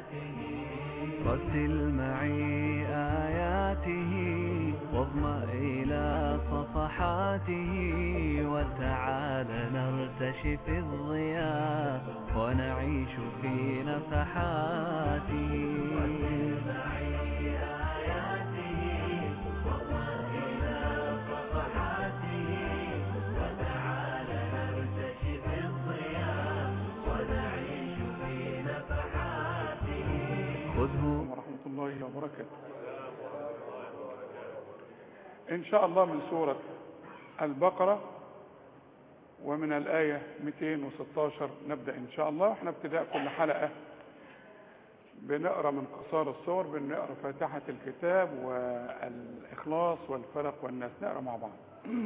رتل معي آياته واضمأ إلى صفحاته وتعال نرتشي في الضياء ونعيش في نفحاته رتل معي آياته واضمأ إلى صفحاته وتعال نرتشي في الضياء ونعيش في نفحاته خذه ورحمة الله وبركاته إن شاء الله من سورة البقرة ومن الآية 216 نبدأ إن شاء الله احنا ابتداء كل حلقة بنقرأ من قصار الصور بنقرأ فاتحة الكتاب والإخلاص والفلق والناس نقرأ مع بعض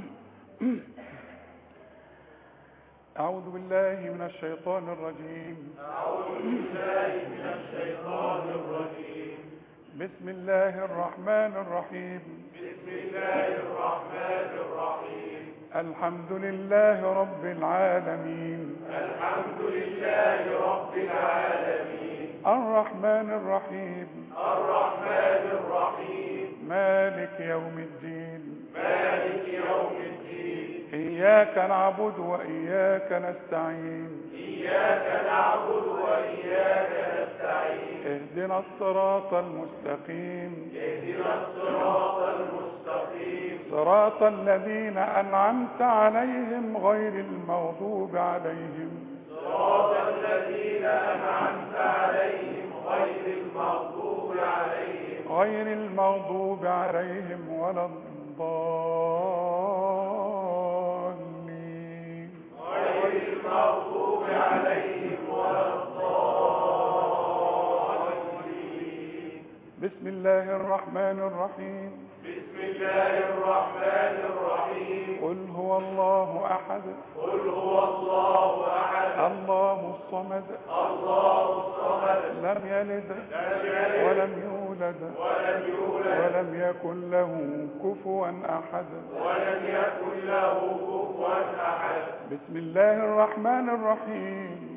أعوذ بالله من الشيطان الرجيم بسم الله الرحمن الرحيم بسم الله الرحمن الرحيم الحمد لله رب العالمين الحمد لله رب العالمين الرحمن الرحيم الرحمن الرحيم مالك يوم الدين مالك يوم الدين إياك نعبد وإياك نستعين اهدنا الصراط المستقيم اهدنا الصراط المستقيم صراط الذين أنعمت عليهم غير المغضوب عليهم صراط الذين أنعمت عليهم غير المغضوب عليهم غير المغضوب عليهم ولا الضالين بسم الله الرحمن الرحيم بسم الله الرحمن الرحيم قل هو الله احد قل هو الله احد الله الصمد الله الصمد لم يلد ولم يولد ولم يولد ولم يكن له كفوا احد ولم يكن له كفوا احد بسم الله الرحمن الرحيم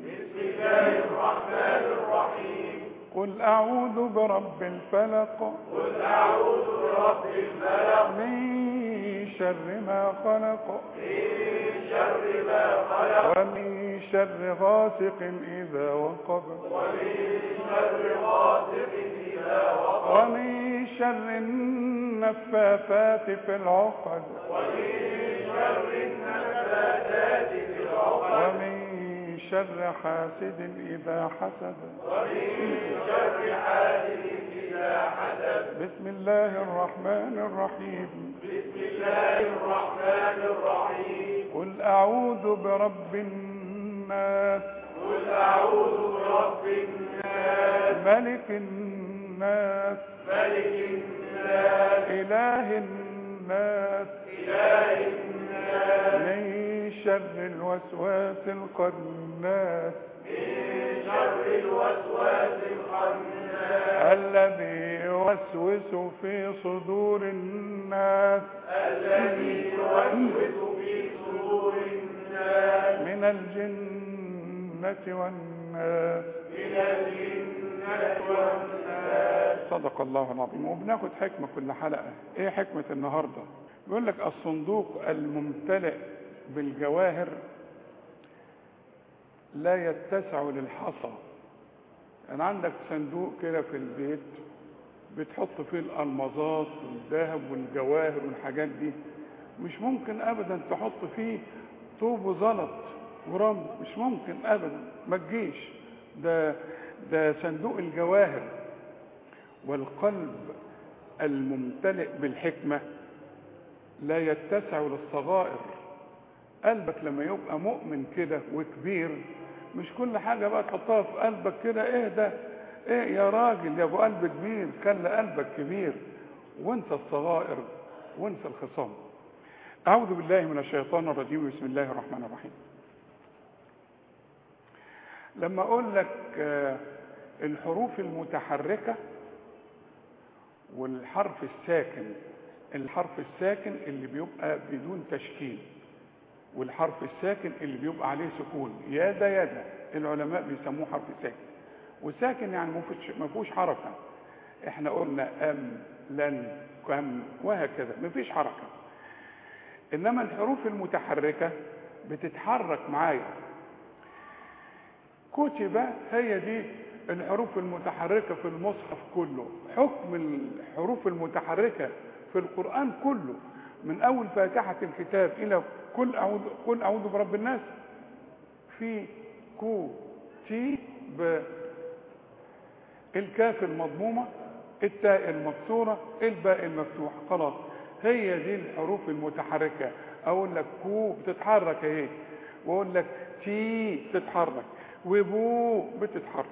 قل أعوذ برب الفلق قل أعوذ برب الفلق من شر ما خلق من شر ما خلق ومن شر غاسق إذا وقب ومن شر غاسق إذا وقب ومن شر النفاثات في العقد ومن شر النفاثات في العقد ومن شر حاسد إذا حسد بسم الله الرحمن الرحيم بسم الله الرحمن الرحيم قل أعوذ برب الناس قل أعوذ برب الناس ملك الناس ملك الناس إله الناس إله الناس من شر الوسواس الخناس الذي يوسوس في صدور الناس الذي يوسوس في صدور الناس من الجنة والناس من الجنة والناس صدق الله العظيم وبناخد حكمة كل حلقة ايه حكمة النهاردة بيقول لك الصندوق الممتلئ بالجواهر لا يتسع للحصى يعني عندك صندوق كده في البيت بتحط فيه الالمازات والذهب والجواهر والحاجات دي مش ممكن ابدا تحط فيه طوب وزلط ورمل مش ممكن ابدا ما تجيش ده ده صندوق الجواهر والقلب الممتلئ بالحكمه لا يتسع للصغائر قلبك لما يبقى مؤمن كده وكبير مش كل حاجة بقى تحطها في قلبك كده ايه ده ايه يا راجل يا ابو قلب كبير خلي قلبك كبير وانسى الصغائر وانسى الخصام اعوذ بالله من الشيطان الرجيم بسم الله الرحمن الرحيم لما اقول لك آه، الحروف المتحركة والحرف الساكن الحرف الساكن اللي بيبقى بدون تشكيل والحرف الساكن اللي بيبقى عليه سكون يادا يادا العلماء بيسموه حرف ساكن وساكن يعني ما فيهوش ما فيهوش حركه احنا قلنا ام لن كم وهكذا ما فيش حركه انما الحروف المتحركه بتتحرك معايا كتب هي دي الحروف المتحركه في المصحف كله حكم الحروف المتحركه في القران كله من اول فاتحه الكتاب الى كل اعوذ قل اعوذ برب الناس في كو تي ب الكاف المضمومه التاء المكسوره الباء المفتوح خلاص هي دي الحروف المتحركه اقول لك كو بتتحرك اهي واقول لك تي بتتحرك وبو بتتحرك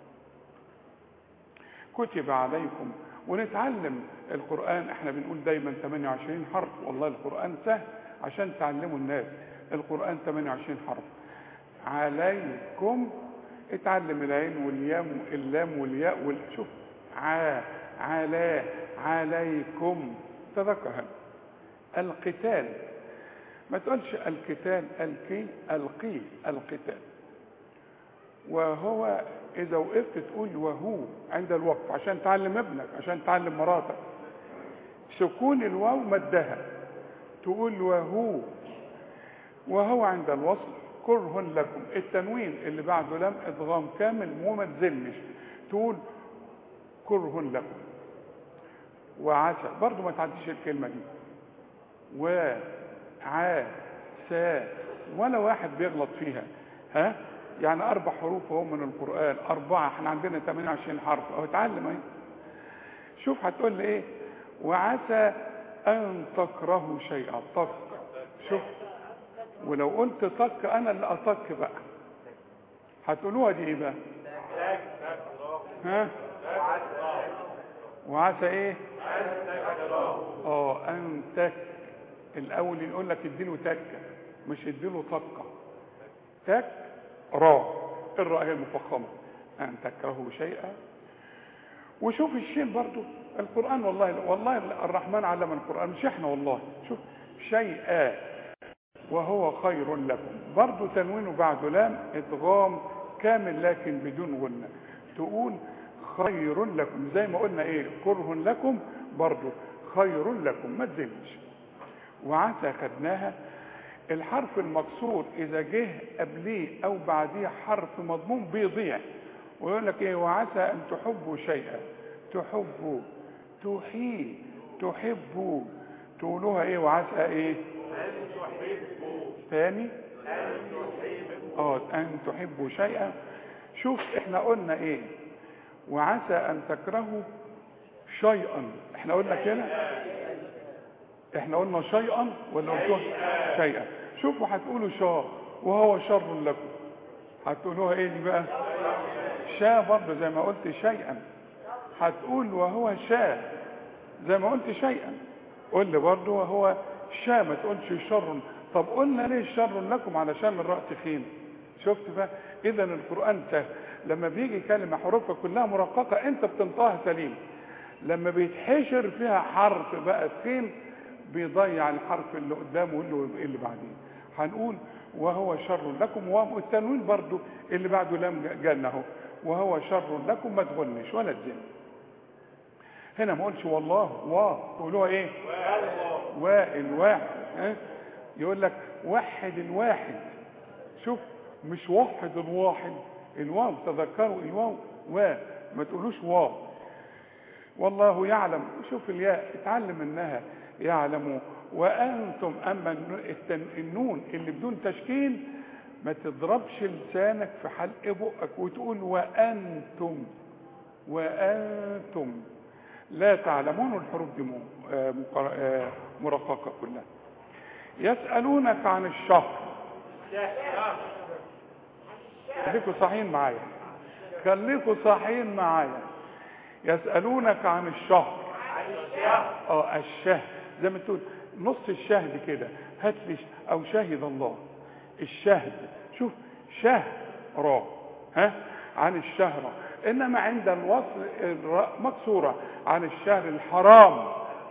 كتب عليكم ونتعلم القرآن احنا بنقول دايما 28 حرف والله القرآن سهل عشان تعلموا الناس القرآن 28 حرف عليكم اتعلم العين واليام اللام والياء وال... شوف ع على عليكم تذكر هذا القتال ما تقولش القتال القي القي القتال وهو اذا وقفت تقول وهو عند الوقف عشان تعلم ابنك عشان تعلم مراتك سكون الواو مدها تقول وهو وهو عند الوصل كره لكم التنوين اللي بعده لم ادغام كامل وما تزلش تقول كره لكم وعسى برضو ما تعديش الكلمه دي و ع سا ولا واحد بيغلط فيها ها يعني اربع حروف اهو من القران اربعه احنا عندنا 28 حرف اهو اتعلم اهي شوف هتقول لي ايه وعسى ان تكرهوا شيئا طق شوف ولو قلت طق انا اللي اطق بقى هتقولوها دي ايه بقى ها وعسى ايه اه ان تك الاول يقول لك اديله تكه مش اديله طقه تك را الراء هي المفخمه ان تكرهوا شيئا وشوف الشين برضو القران والله والله الرحمن علم القران مش احنا والله شوف شيئا وهو خير لكم برضو تنوين بعد لام ادغام كامل لكن بدون غنه تقول خير لكم زي ما قلنا ايه كره لكم برضو خير لكم ما تزلش وعسى خدناها الحرف المكسور اذا جه قبليه او بعديه حرف مضموم بيضيع ويقول لك ايه وعسى ان تحبوا شيئا تحبوا تحي تحبوا تقولوها ايه وعسى ايه تاني اه ان تحبوا شيئا شوف احنا قلنا ايه وعسى ان تكرهوا شيئا احنا قلنا كده احنا قلنا شيئا ولا قلتوها شيئا شوفوا هتقولوا شا وهو شر لكم هتقولوها ايه دي بقى شا برضه زي ما قلت شيئا هتقول وهو شا زي ما قلت شيئا قول لي برضه وهو شا ما تقولش شر طب قلنا ليه شر لكم علشان الراء تخين شفت بقى اذا القران سهل لما بيجي كلمه حروفها كلها مرققه انت بتنطقها سليم لما بيتحشر فيها حرف بقى تخين بيضيع الحرف اللي قدامه واللي اللي بعديه هنقول وهو شر لكم والتنوين برضو اللي بعده لم جالنا اهو وهو شر لكم ما تغنش ولا تزن هنا ما قلش والله وا تقولوها ايه والواحد اه؟ يقول لك وحد الواحد شوف مش وحد الواحد الواو تذكروا الواو و ما تقولوش واو والله يعلم شوف الياء اتعلم انها يعلم وانتم اما النون اللي بدون تشكيل ما تضربش لسانك في حلق بقك وتقول وانتم وانتم لا تعلمون الحروف دي مرققه كلها يسالونك عن الشهر خليكوا صاحيين معايا خليكوا صاحيين معايا يسالونك عن الشهر اه الشهر زي ما تقول نص الشهد كده هات لي او شهد الله الشهد شوف شهر ها عن الشهر انما عند الوصل الراء مكسوره عن الشهر الحرام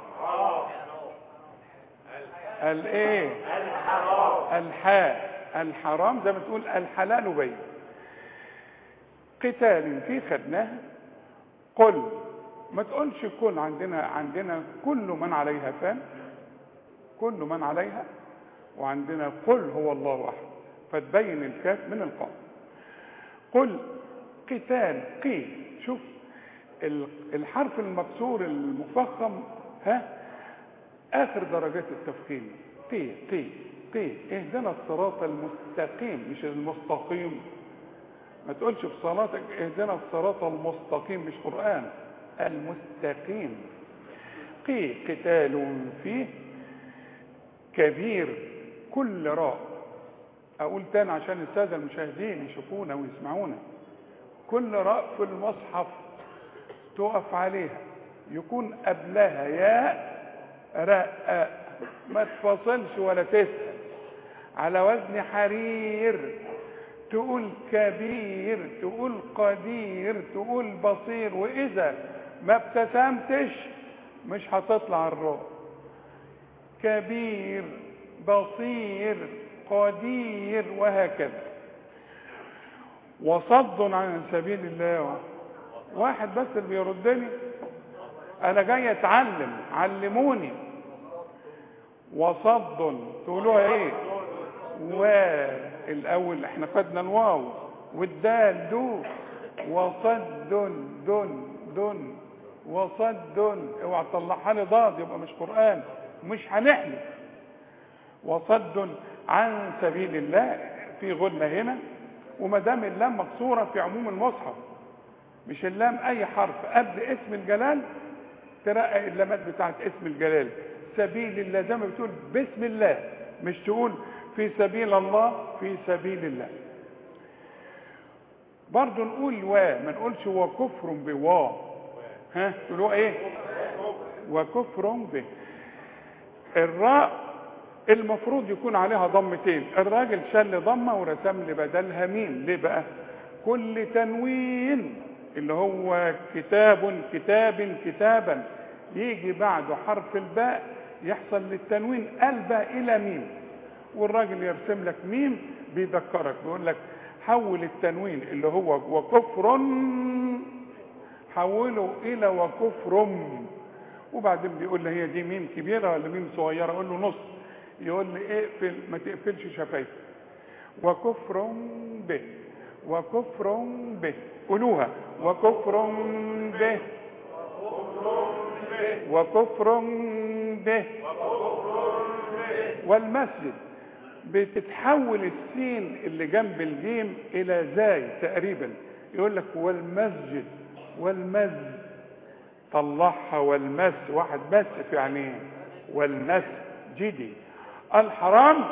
الايه الحاء الحرام زي ما تقول الحلال بين قتال في خدناها قل ما تقولش كل عندنا عندنا كل من عليها فان كل من عليها وعندنا قل هو الله احد فتبين الكاف من القاف قل قتال قي شوف ال- الحرف المكسور المفخم ها اخر درجات التفخيم قي قي قي اهدنا الصراط المستقيم مش المستقيم ما تقولش في صلاتك اهدنا الصراط المستقيم مش قرآن المستقيم قي قتال فيه كبير كل راء اقول تاني عشان الساده المشاهدين يشوفونا ويسمعونا كل راء في المصحف تقف عليها يكون قبلها ياء راء ما تفصلش ولا تسأل على وزن حرير تقول كبير تقول قدير تقول بصير واذا ما ابتسمتش مش هتطلع الراء كبير بصير قدير وهكذا وصد عن سبيل الله واحد بس اللي بيردني انا جاي اتعلم علموني وصد تقولوها ايه والاول احنا خدنا الواو والدال دو وصد دن دن وصد اوعى تطلعها لي ضاد يبقى مش قران مش هنحلف وصد عن سبيل الله في غنة هنا وما دام اللام مكسورة في عموم المصحف مش اللام أي حرف قبل اسم الجلال ترقق اللامات بتاعت اسم الجلال سبيل الله زي ما بتقول بسم الله مش تقول في سبيل الله في سبيل الله برضه نقول و ما نقولش وكفر بوا ها تقولوا ايه وكفر به الراء المفروض يكون عليها ضمتين الراجل شل ضمه ورسم لي بدلها ميم ليه بقى كل تنوين اللي هو كتاب كتاب كتابا يجي بعده حرف الباء يحصل للتنوين قلبه الى ميم والراجل يرسم لك ميم بيذكرك بيقول لك حول التنوين اللي هو وكفر حوله الى وكفر وبعدين بيقول لي هي دي ميم كبيره ولا ميم صغيره اقول له نص يقول لي اقفل ما تقفلش شفايفك وكفر به وكفر به قولوها وكفر به وكفر به والمسجد بتتحول السين اللي جنب الجيم الى زاي تقريبا يقول لك والمسجد والمز طلعها والمس واحد بس في عينيه والمس جدي الحرام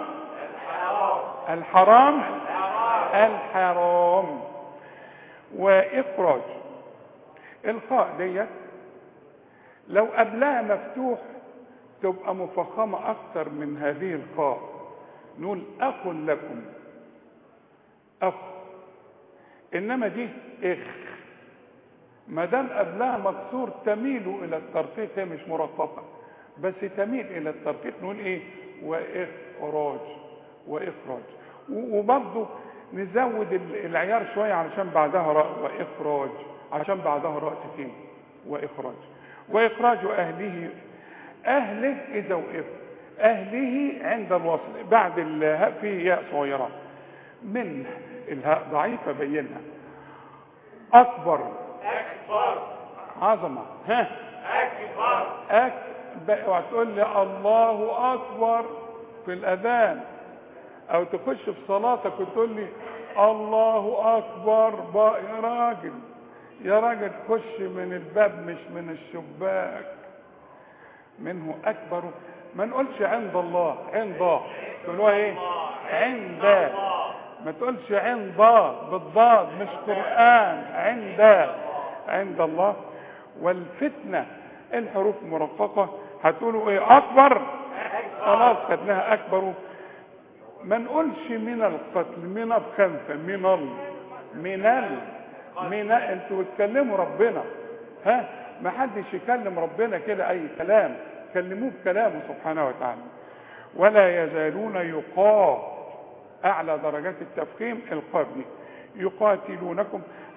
الحرام الحرام واخراج الخاء ديت لو قبلها مفتوح تبقى مفخمه اكتر من هذه الخاء نقول اخ لكم اخ انما دي اخ ما دام قبلها مكسور تميل الى الترقيق هي مش مرققه بس تميل الى الترقيق نقول ايه واخراج واخراج وبرضه نزود العيار شويه علشان بعدها راء واخراج عشان بعدها راء سكين واخراج واخراج اهله اهله اذا وقف اهله عند الوصل بعد الهاء في ياء صغيره من الهاء ضعيفه بينها اكبر أكبر عظمه ها أكبر أكبر وهتقول لي الله أكبر في الأذان أو تخش في صلاتك وتقول لي الله أكبر بقى يا راجل يا راجل خش من الباب مش من الشباك منه أكبر ما نقولش عند الله عند تقولوها ايه عند ما تقولش عند بالضاد مش قرآن عند عند الله والفتنة الحروف مرققة هتقولوا ايه اكبر خلاص خدناها اكبر ما نقولش من القتل من بخمسة من ال من ال من انتوا بتكلموا ربنا ها ما حدش يكلم ربنا كده اي كلام كلموه بكلامه سبحانه وتعالى ولا يزالون يقا اعلى درجات التفخيم القاف دي يقاتلونكم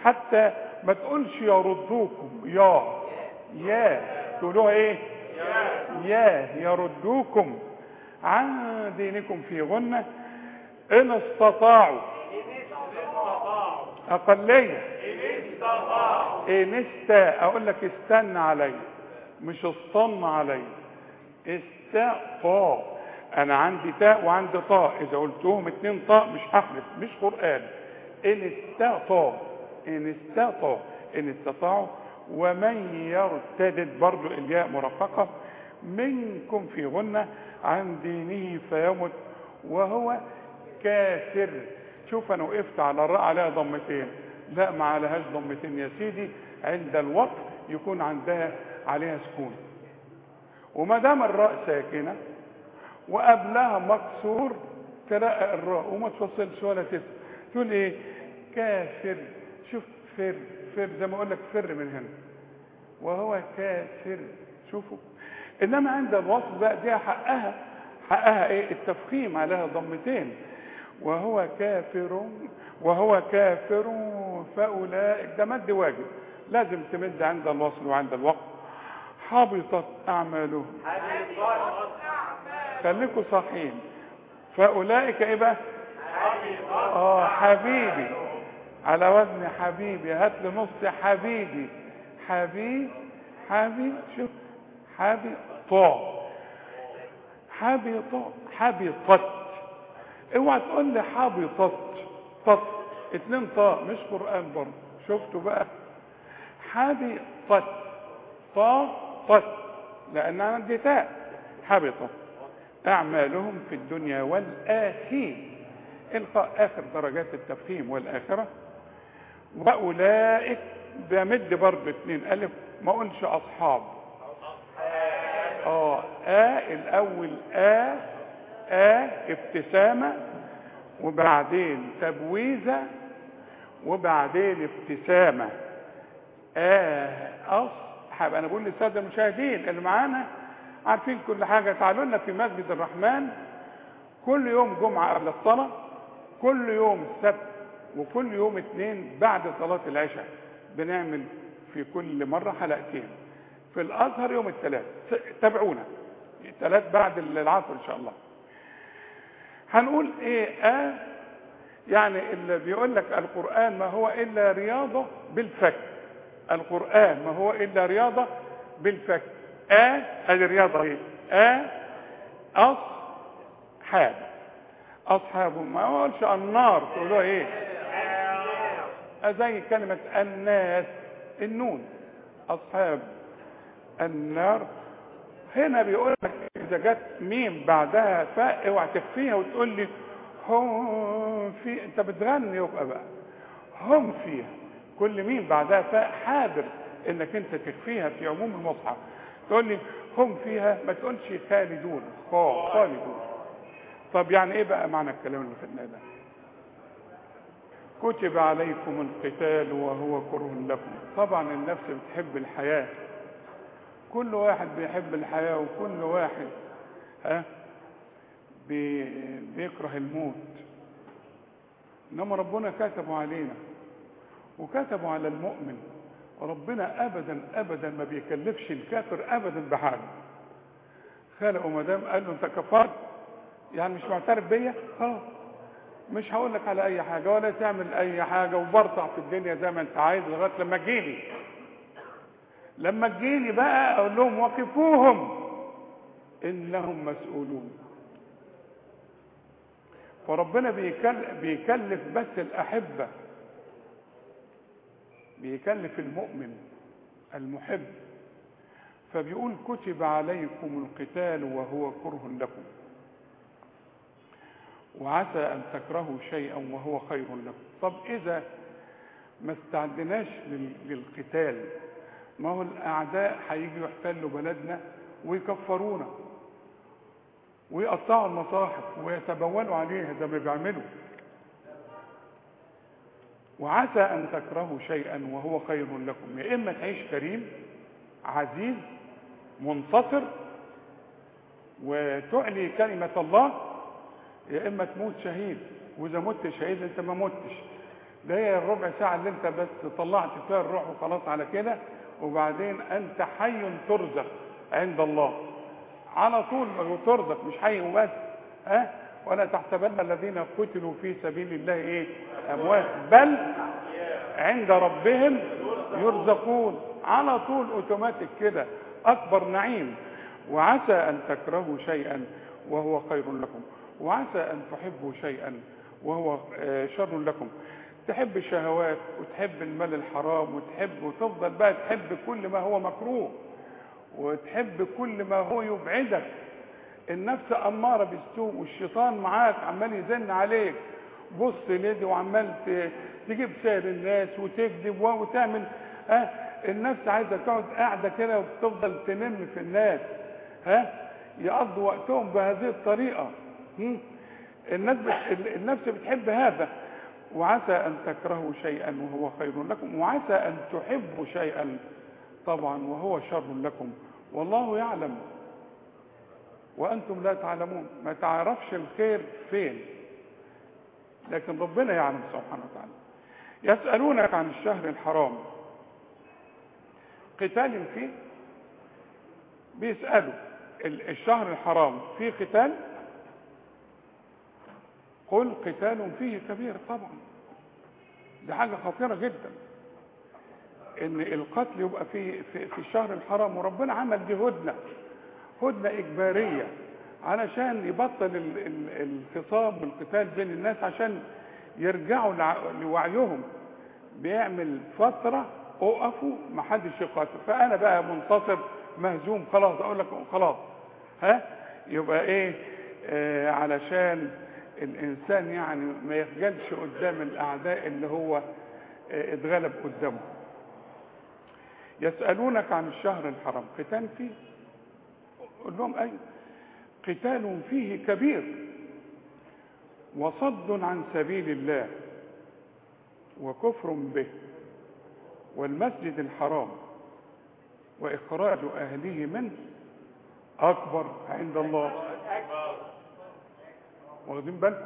حتى ما تقولش يردوكم يا يا تقولوها ايه يا يردوكم عن دينكم في غنة ان استطاعوا اقلية ان استا اقول لك استنى علي مش استن علي استطاع انا عندي تاء وعندي طاء اذا قلتهم اتنين طاء مش هحلف مش قران ان استطاع ان استطاع ان استطاعوا ومن يرتدد برضو الياء مرققه منكم في غنه عن دينه فيمت وهو كافر شوف انا وقفت على الراء عليها ضمتين لا ما عليهاش ضمتين يا سيدي عند الوقف يكون عندها عليها سكون وما دام الراء ساكنه وقبلها مكسور تلاقي الراء وما تفصلش ولا تسمع تقول ايه كافر شوف فر فر زي ما اقول لك فر من هنا وهو كافر شوفوا انما عند الوصف بقى دي حقها حقها ايه التفخيم عليها ضمتين وهو كافر وهو كافر فاولئك ده مد واجب لازم تمد عند الوصل وعند الوقت حبطت اعمالهم خليكوا صحيين فاولئك ايه بقى اه حبيبي على وزن حبيبي هات لي نص حبيبي حبيب حبيب شوف حبي طاء حبط حبطت اوعى تقول لي حبطت طط اتنين طاء مش قران برضه شفتوا بقى حبطت طاء طت لان عندي تاء حبطت اعمالهم في الدنيا والاخره القاء اخر درجات التفخيم والاخره واولئك بمد برضه اتنين الف ما اقولش اصحاب اه ا الاول ا ا ابتسامه وبعدين تبويزه وبعدين ابتسامه ا اصحاب انا بقول للساده المشاهدين اللي معانا عارفين كل حاجه تعالوا لنا في مسجد الرحمن كل يوم جمعه قبل الصلاه كل يوم سبت وكل يوم اثنين بعد صلاه العشاء بنعمل في كل مره حلقتين في الازهر يوم الثلاث تابعونا الثلاث بعد العصر ان شاء الله هنقول ايه اه يعني اللي بيقول لك القران ما هو الا رياضه بالفك القران ما هو الا رياضه بالفك اه ادي الرياضه ايه اه اصحاب اصحاب ما اقولش النار تقولوا ايه زي كلمه الناس النون اصحاب النار هنا بيقول لك اذا جت ميم بعدها فاء اوعى تخفيها وتقول لي هم في انت بتغني يبقى بقى هم فيها كل ميم بعدها فاء حاضر انك انت تخفيها في عموم المصحف تقول لي هم فيها ما تقولش خالدون خالدون طب يعني ايه بقى معنى الكلام اللي خدناه ده كتب عليكم القتال وهو كره لكم طبعا النفس بتحب الحياه كل واحد بيحب الحياة وكل واحد ها بي بيكره الموت انما ربنا كتبه علينا وكتبه على المؤمن ربنا ابدا ابدا ما بيكلفش الكافر ابدا بحاجه خلقه ما دام قال له انت كفرت يعني مش معترف بيا خلاص مش هقول لك على اي حاجه ولا تعمل اي حاجه وبرطع في الدنيا زي ما انت عايز لغايه لما تجيلي لما تجيلي بقى اقول لهم وقفوهم انهم مسؤولون فربنا بيكلف, بيكلف بس الاحبه بيكلف المؤمن المحب فبيقول كتب عليكم القتال وهو كره لكم وعسى ان تكرهوا شيئا وهو خير لكم طب اذا ما استعدناش للقتال ما هو الاعداء هيجوا يحتلوا بلدنا ويكفرونا ويقطعوا المصاحف ويتبولوا عليها زي ما بيعملوا وعسى ان تكرهوا شيئا وهو خير لكم يا اما تعيش كريم عزيز منتصر وتعلي كلمه الله يا اما تموت شهيد واذا مت شهيد انت ما متش ده هي الربع ساعة اللي انت بس طلعت فيها الروح وخلاص على كده وبعدين انت حي ترزق عند الله على طول ترزق مش حي وبس ها ولا تحسبن الذين قتلوا في سبيل الله ايه اموات بل عند ربهم يرزقون على طول اوتوماتيك كده اكبر نعيم وعسى ان تكرهوا شيئا وهو خير لكم وعسى ان تحبوا شيئا وهو آه، شر لكم تحب الشهوات وتحب المال الحرام وتحب وتفضل بقى تحب كل ما هو مكروه وتحب كل ما هو يبعدك النفس أمارة بالسوء والشيطان معاك عمال يزن عليك بص لدي وعمال ت- تجيب سير الناس وتكذب و- وتعمل ها النفس عايزة تقعد قاعدة كده وتفضل تنم في الناس ها يقضوا وقتهم بهذه الطريقة هم؟ الناس بت... النفس بتحب هذا وعسى أن تكرهوا شيئا وهو خير لكم وعسى أن تحبوا شيئا طبعا وهو شر لكم والله يعلم وأنتم لا تعلمون ما تعرفش الخير فين لكن ربنا يعلم سبحانه وتعالى يسألونك عن الشهر الحرام قتال فيه بيسألوا ال- الشهر الحرام فيه قتال قل قتال فيه كبير طبعا دي حاجة خطيرة جدا ان القتل يبقى في في, في الشهر الحرام وربنا عمل دي هدنة هدنة إجبارية علشان يبطل ال- ال- الخصام والقتال بين الناس عشان يرجعوا لع- لوعيهم بيعمل فترة اقفوا ما حدش يقاتل فأنا بقى منتصر مهزوم خلاص أقول لك خلاص ها يبقى إيه آه علشان الإنسان يعني ما يخجلش قدام الأعداء اللي هو آه اتغلب قدامه يسألونك عن الشهر الحرام قتال فيه قل لهم أي قتال فيه كبير وصد عن سبيل الله وكفر به والمسجد الحرام وإخراج أهله منه أكبر عند الله واخدين بالكم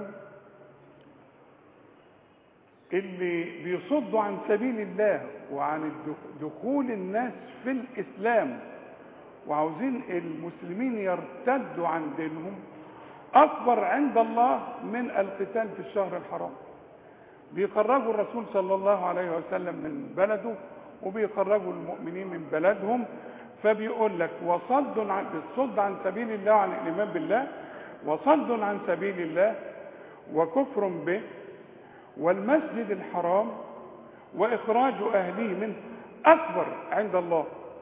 اللي بيصدوا عن سبيل الله وعن الدخ- دخول الناس في الإسلام وعاوزين المسلمين يرتدوا عن دينهم أكبر عند الله من القتال في الشهر الحرام بيخرجوا الرسول صلى الله عليه وسلم من بلده وبيخرجوا المؤمنين من بلدهم فبيقول لك وصد عن الصد عن سبيل الله وعن الإيمان بالله وصد عن سبيل الله وكفر به والمسجد الحرام وإخراج أهله منه أكبر عند الله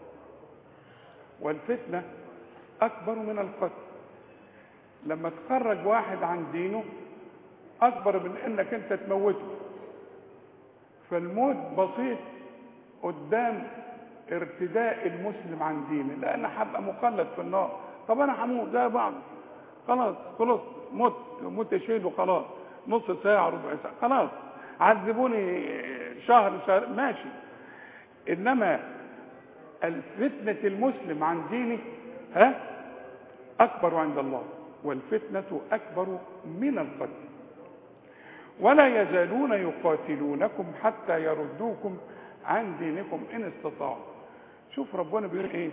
والفتنة أكبر من القتل لما تخرج واحد عن دينه أكبر من إنك أنت تموته فالموت بسيط قدام ارتداء المسلم عن دينه لأن هبقى مخلد في النار طب أنا هموت زي بعض خلاص خلاص مت مت شيل وخلاص نص ساعة ربع ساعة خلاص عذبوني شهر شهر ماشي إنما الفتنة المسلم عن دينه ها أكبر عند الله والفتنة أكبر من القتل ولا يزالون يقاتلونكم حتى يردوكم عن دينكم إن استطاعوا شوف ربنا بيقول إيه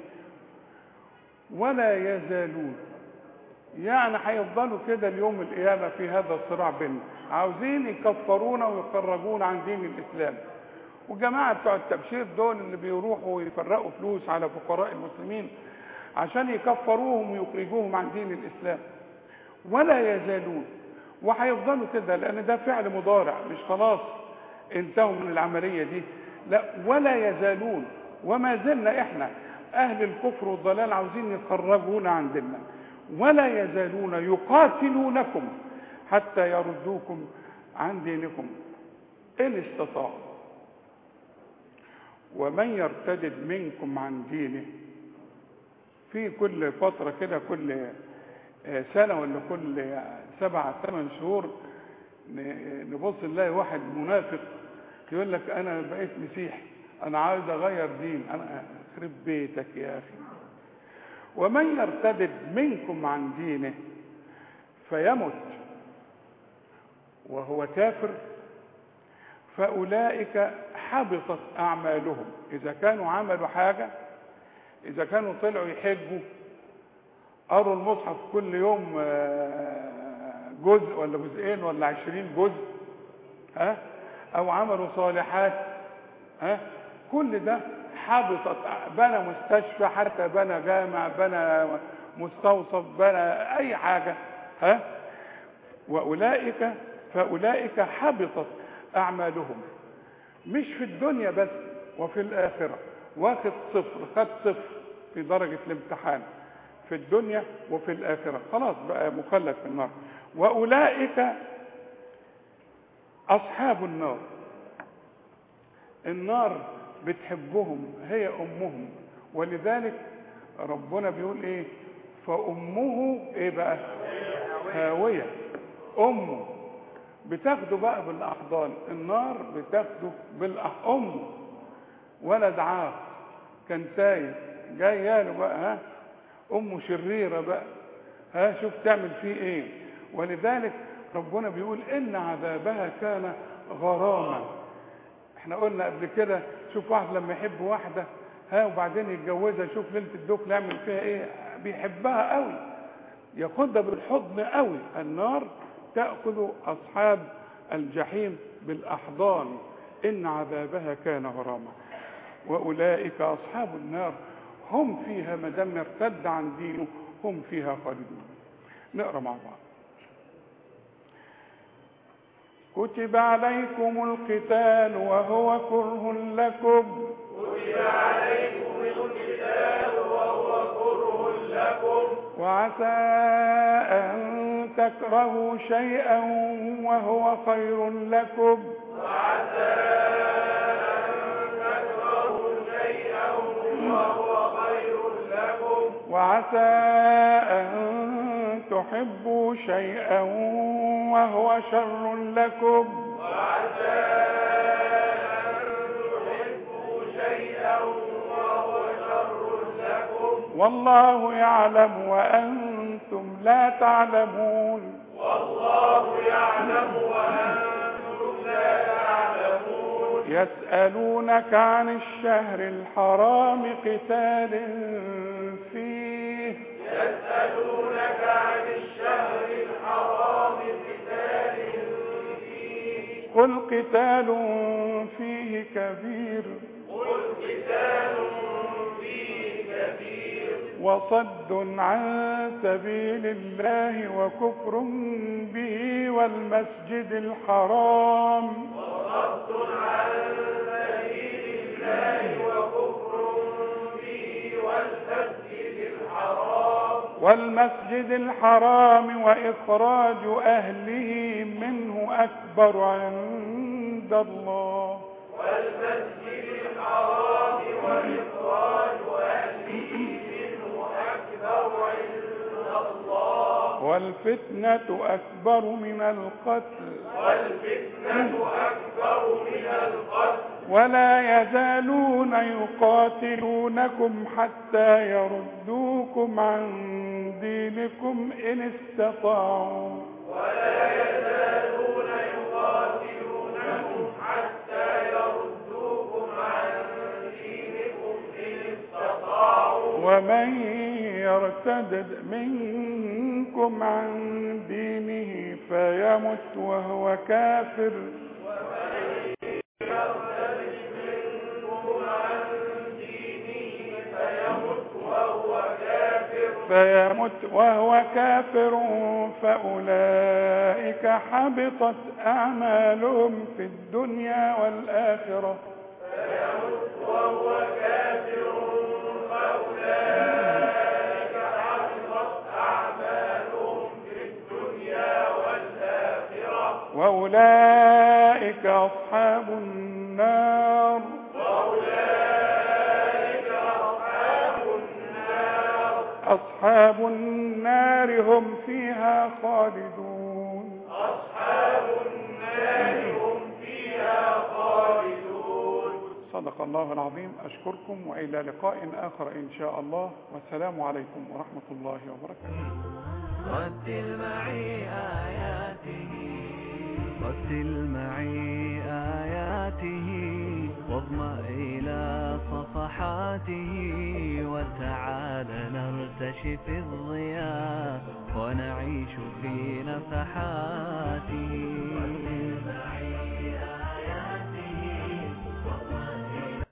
ولا يزالون يعني هيفضلوا كده اليوم القيامة في هذا الصراع بيننا عاوزين يكفرونا ويخرجونا عن دين الإسلام والجماعة بتوع التبشير دول اللي بيروحوا ويفرقوا فلوس على فقراء المسلمين عشان يكفروهم ويخرجوهم عن دين الإسلام ولا يزالون وهيفضلوا كده لأن ده فعل مضارع مش خلاص انتهوا من العملية دي لا ولا يزالون وما زلنا احنا أهل الكفر والضلال عاوزين يخرجونا عن ديننا ولا يزالون يقاتلونكم حتى يردوكم عن دينكم إن استطاعوا ومن يرتد منكم عن دينه في كل فترة كده كل آه، سنة ولا كل سبعة ثمان شهور ن- نبص نلاقي واحد منافق يقول لك أنا بقيت مسيحي أنا عايز أغير دين أنا خرب بيتك يا أخي ومن يرتد منكم عن دينه فيمت وهو كافر فأولئك حبطت أعمالهم إذا كانوا عملوا حاجة إذا كانوا طلعوا يحجوا قروا المصحف كل يوم آه، جزء ولا جزئين ولا عشرين جزء ها أو عملوا صالحات ها كل ده حبطت بنى مستشفى حتى بنى جامع بنى مستوصف بنى أي حاجة ها وأولئك فأولئك حبطت أعمالهم مش في الدنيا بس وفي الآخرة واخد صفر خد صفر في درجة الامتحان في الدنيا وفي الآخرة خلاص بقى مخلد في النار وأولئك أصحاب النار النار بتحبهم هي أمهم ولذلك ربنا بيقول إيه فأمه إيه بقى هاوية أمه بتاخده بقى بالأحضان النار بتاخده بالأح أمه ولد عاق كان تايه جاي له بقى ها أمه شريرة بقى ها شوف تعمل فيه إيه ولذلك ربنا بيقول إن عذابها كان غراما احنا قلنا قبل كده شوف واحد لما يحب واحدة ها وبعدين يتجوزها شوف ليلة الدخل يعمل فيها ايه بيحبها قوي ياخدها بالحضن قوي النار تأخذ أصحاب الجحيم بالأحضان إن عذابها كان غراما وأولئك أصحاب النار هم فيها ما دام ارتد عن دينه هم فيها خالدون نقرا مع بعض كتب عليكم القتال وهو كره لكم كتب عليكم القتال وهو كره لكم وعسى أن تكرهوا شيئا وهو خير لكم وعسى أن تكرهوا شيئا وهو خير لكم وعسى أن تحبوا شيئا وهو شر لكم وعسى أن تحبوا شيئا وهو شر لكم والله يعلم وأنتم لا تعلمون والله يعلم وأنتم لا تعلمون يسألونك عن الشهر الحرام قتال فيه يسألونك عن الشهر الحرام قتال فيه قل قتال فيه كبير قل قتال فيه كبير وصد عن سبيل الله وكفر به والمسجد الحرام وصد عن سبيل الله وكفر به والمسجد الحرام والمسجد الحرام وإخراج أهله منه أكبر عند الله والمسجد الحرام وإخراج أهله منه أكبر عند الله والفتنة أكبر من القتل والفتنة أكبر من القتل ولا يزالون يقاتلونكم حتى يردوكم عن دينكم إن استطاعوا ولا يزالون يقاتلونكم حتى يردوكم عن دينكم إن استطاعوا ومن يرتد منكم عن دينه فيمت وهو كافر فيمت وهو كافر فأولئك حبطت أعمالهم في الدنيا والآخرة وهو كافر فأولئك حبطت أعمالهم في الدنيا والآخرة وأولئك أصحاب النار وأولئك أصحاب النار أصحاب النار هم فيها خالدون أصحاب النار هم فيها خالدون صدق الله العظيم أشكركم وإلى لقاء آخر إن شاء الله والسلام عليكم ورحمة الله وبركاته رتل معي آياته رتل معي آياته آياته واضمأ إلى صفحاته وتعال نرتشف الضياء ونعيش في نفحاته